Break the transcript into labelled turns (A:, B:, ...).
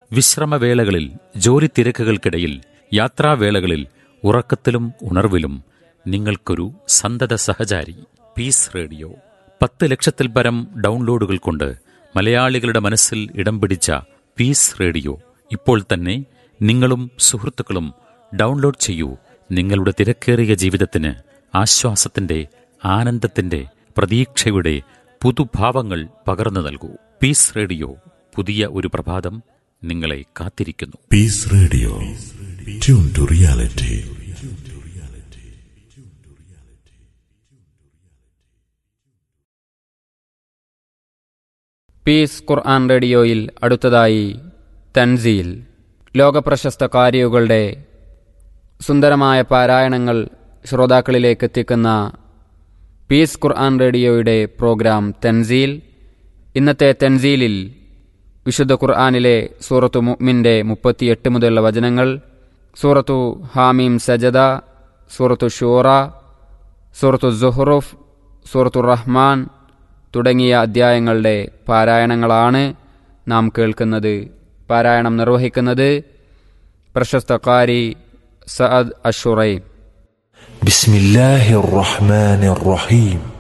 A: വിശ്രമവേളകളിൽ ജോലി തിരക്കുകൾക്കിടയിൽ യാത്രാവേളകളിൽ ഉറക്കത്തിലും ഉണർവിലും നിങ്ങൾക്കൊരു സന്തത സഹചാരി പീസ് റേഡിയോ പത്ത് ലക്ഷത്തിൽ പരം ഡൗൺലോഡുകൾ കൊണ്ട് മലയാളികളുടെ മനസ്സിൽ ഇടം പിടിച്ച പീസ് റേഡിയോ ഇപ്പോൾ തന്നെ നിങ്ങളും സുഹൃത്തുക്കളും ഡൗൺലോഡ് ചെയ്യൂ നിങ്ങളുടെ തിരക്കേറിയ ജീവിതത്തിന് ആശ്വാസത്തിന്റെ ആനന്ദത്തിന്റെ പ്രതീക്ഷയുടെ പുതുഭാവങ്ങൾ പകർന്നു നൽകൂ പീസ് റേഡിയോ പുതിയ ഒരു പ്രഭാതം നിങ്ങളെ കാത്തിരിക്കുന്നു
B: Peace Radio. Tune to reality.
C: Peace Quran റേഡിയോയിൽ അടുത്തതായി തൻസീൽ ലോകപ്രശസ്ത കാരികളുടെ സുന്ദരമായ പാരായണങ്ങൾ ശ്രോതാക്കളിലേക്ക് എത്തിക്കുന്ന പീസ് ഖുർആൻ റേഡിയോയുടെ പ്രോഗ്രാം തൻസീൽ ഇന്നത്തെ തൻസീലിൽ വിശുദ്ധ ഖുർആനിലെ സൂറത്തു മുഅ്മിൻ്റെ മുപ്പത്തിയെട്ട് മുതലുള്ള വചനങ്ങൾ സൂറത്തു ഹാമീം സജദ സൂറത്തു ഷൂറ സൂറത്തു സുഹ്റുഫ് സൂറത്തു റഹ്മാൻ തുടങ്ങിയ അധ്യായങ്ങളുടെ പാരായണങ്ങളാണ് നാം കേൾക്കുന്നത് പാരായണം നിർവഹിക്കുന്നത് പ്രശസ്ത കാരി സഅദ് അഷുറൈം
D: بسم الله الرحمن الرحيم